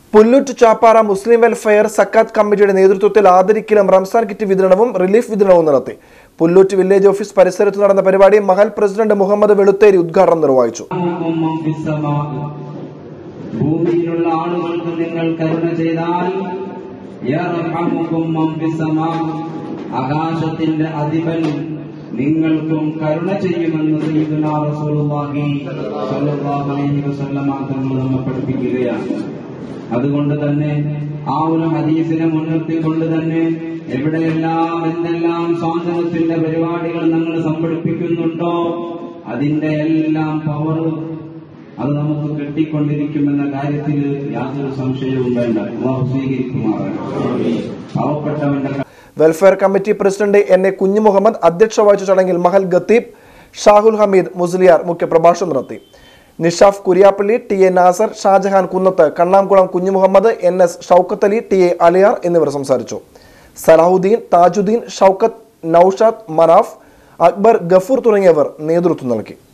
Pullut Chappara Muslim welfare Zakat കമ്മിറ്റിയുടെ നേതൃത്വത്തിൽ ആദരിക്കലും റംസാൻ കിറ്റ് വിതരണവും റിലീഫ് വിതരണവും നടത്തി പുല്ലൂറ്റ് വില്ലേജ് ഓഫീസ് പരിസരത്ത് നടന്ന പരിപാടി മഹൽ പ്രസിഡന്റ് മുഹമ്മദ് വെളുത്തേരി ഉദ്ഘാടനം നിർവഹിച്ചു ും ഫിസ്സമാഇ. ഭൂമിയിലുള്ള ആളുകൾക്ക് നിങ്ങൾ കരുണ ചെയ്താൽ യർഹമുക്കും മൻ ഫിസ്സമാഇ. ആകാശത്തിന്റെ അധിപൻ നിങ്ങൾക്കും കരുണ ചെയ്യുമെന്ന് സയ്യിദുനാ റസൂലുള്ളാഹി സ്വല്ലല്ലാഹു അലൈഹി വസല്ലമ തങ്ങൾ നമ്മെ പഠിപ്പിക്കുകയാണ് അതുകൊണ്ട് തന്നെ ആ ഒരു ഹദീസിനെ മുൻനിർത്തിക്കൊണ്ട് തന്നെ എവിടെയെല്ലാം എന്തെല്ലാം സ്വാതന്ത്ര്യത്തിന്റെ പരിപാടികൾ നമ്മൾ സംഘടിപ്പിക്കുന്നുണ്ടോ അതിന്റെ എല്ലാം പവർ അത് നമുക്ക് കിട്ടിക്കൊണ്ടിരിക്കുമെന്ന കാര്യത്തിൽ യാതൊരു സംശയവും വേണ്ട അള്ളാഹു സ്വീകരിക്കുമാറാണ് പാവപ്പെട്ടവന്റെ welfare committee president N A Kunju Muhammad അധ്യക്ഷ വഹിച്ച ചടങ്ങിൽ മഹൽ ഖത്തീബ് ഷാഹുൽ ഹമീദ് മുസ്ലിയാർ മുഖ്യപ്രഭാഷണം നടത്തി Nishaf Kuriyappally T A Nasar Shajahan Kunnath Kannamkulam Kunju Muhammad N S Shoukath Ali T A Aliyar എന്നിവർ സംസാരിച്ചു സലാഹുദ്ദീൻ താജുദ്ദീൻ ഷൌക്കത്ത് നൌഷാദ് മനാഫ് അക്ബർ ഗഫൂർ തുടങ്ങിയവർ നേതൃത്വം നൽകി